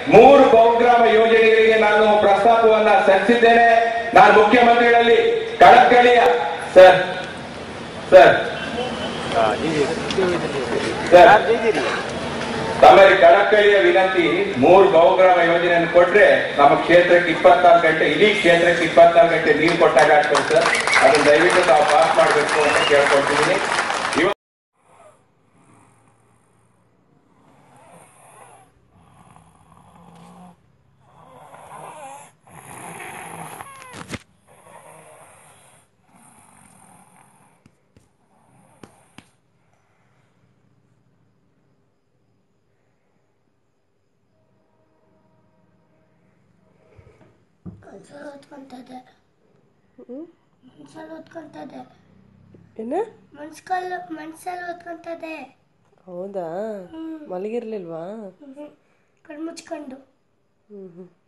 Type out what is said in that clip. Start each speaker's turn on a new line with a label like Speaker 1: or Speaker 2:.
Speaker 1: ಮೂರು ಬಹುಗ್ರಾಮ ಯೋಜನೆಗಳಿಗೆ ನಾನು ಪ್ರಸ್ತಾಪವನ್ನ ಸಲ್ಲಿಸಿದ್ದೇನೆ ನಾನು ಮುಖ್ಯಮಂತ್ರಿಗಳಲ್ಲಿ ಕಳಕಳಿಯ ಸರ್ ಸರ್ ಸರ್ ತಮ್ಮಲ್ಲಿ ಕಳಕಳಿಯ ವಿನಂತಿ ಮೂರು ಬಹುಗ್ರಾಮ ಯೋಜನೆಯನ್ನು ಕೊಟ್ರೆ ನಮ್ಮ ಕ್ಷೇತ್ರಕ್ಕೆ ಇಪ್ಪತ್ನಾಲ್ಕು ಗಂಟೆ ಇಡೀ ಕ್ಷೇತ್ರಕ್ಕೆ ಇಪ್ಪತ್ನಾಲ್ಕು ಗಂಟೆ ನೀರು ಕೊಟ್ಟಾಗ ಆಗ್ತದೆ ಸರ್ ಅದನ್ನ ದಯವಿಟ್ಟು ತಾವು ಪಾಸ್ ಮಾಡಬೇಕು ಅಂತ ಕೇಳ್ಕೊಳ್ತಿದ್ದೀನಿ ಇವ-
Speaker 2: ಒಂದ್ಸಲ ಓದ್ಕೊಂತದೆ ಮನ್ಸಲ್ಲಿ ಓದ್ಕೊಂತದೆ
Speaker 3: ಏನು
Speaker 2: ಮನ್ಸ್ಕಲ್ ಮನ್ಸಲ್ಲಿ ಓದ್ಕೊಂತದೆ
Speaker 3: ಹೌದಾ ಮಲಗಿರ್ಲಿಲ್ವಾ
Speaker 2: ಕಣ್ಣು ಮುಚ್ಕೊಂಡು
Speaker 3: ಹ್ಞೂ ಹ್ಞೂ